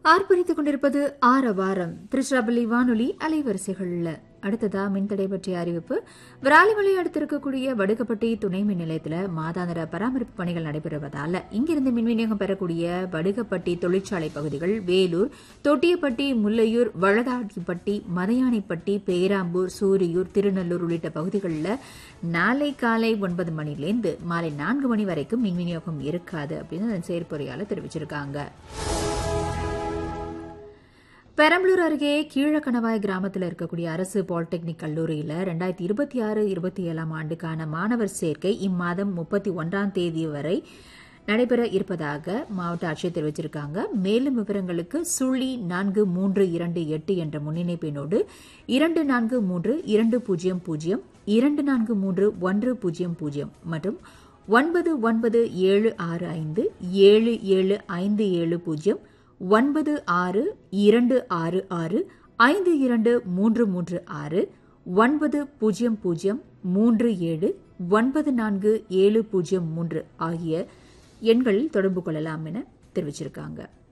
ஆர்ப்பரித்துக் கொண்டிருப்பது ஆரவாரம் திருச்சிராப்பள்ளி வானொலி அலைவரிசைகள்ல அடுத்ததா மின்தடை பற்றிய அறிவிப்பு விராலிமலை அடுத்து இருக்கக்கூடிய வடுகப்பட்டி துணை மின் நிலையத்தில் மாதாந்திர பராமரிப்பு பணிகள் நடைபெறுவதால இங்கிருந்து மின் விநியோகம் பெறக்கூடிய வடுகப்பட்டி தொழிற்சாலை பகுதிகள் வேலூர் தொட்டியப்பட்டி முல்லையூர் வழதாடிப்பட்டி மதையானைப்பட்டி பேராம்பூர் சூரியூர் திருநெல்லூர் உள்ளிட்ட பகுதிகளில் நாளை காலை ஒன்பது மணிலேருந்து மாலை நான்கு மணி வரைக்கும் மின் விநியோகம் இருக்காது அப்படின்னு அதன் செயற்பொறியாளர் தெரிவிச்சிருக்காங்க பெரம்பலூர் அருகே கீழக்கணவாய் கிராமத்தில் இருக்கக்கூடிய அரசு பாலிடெக்னிக் கல்லூரியில் ரெண்டாயிரத்தி இருபத்தி ஆறு இருபத்தி ஏழாம் ஆண்டுக்கான மாணவர் சேர்க்கை இம்மாதம் முப்பத்தி ஒன்றாம் தேதி வரை நடைபெற இருப்பதாக மாவட்ட ஆட்சியர் தெரிவிச்சிருக்காங்க மேலும் விவரங்களுக்கு சுழி நான்கு மூன்று இரண்டு எட்டு என்ற முன்னிணைப்பினோடு இரண்டு நான்கு மூன்று இரண்டு பூஜ்ஜியம் பூஜ்ஜியம் இரண்டு நான்கு மூன்று ஒன்று பூஜ்ஜியம் பூஜ்ஜியம் மற்றும் ஒன்பது ஒன்பது ஏழு ஆறு ஐந்து ஏழு ஏழு ஐந்து ஏழு பூஜ்ஜியம் ஒன்பது ஆறு இரண்டு ஆறு ஆறு ஐந்து இரண்டு மூன்று மூன்று ஆறு ஒன்பது பூஜ்ஜியம் பூஜ்ஜியம் மூன்று ஏழு ஒன்பது நான்கு ஏழு பூஜ்ஜியம் மூன்று ஆகிய எண்களில் தொடர்பு கொள்ளலாம் என தெரிவிச்சிருக்காங்க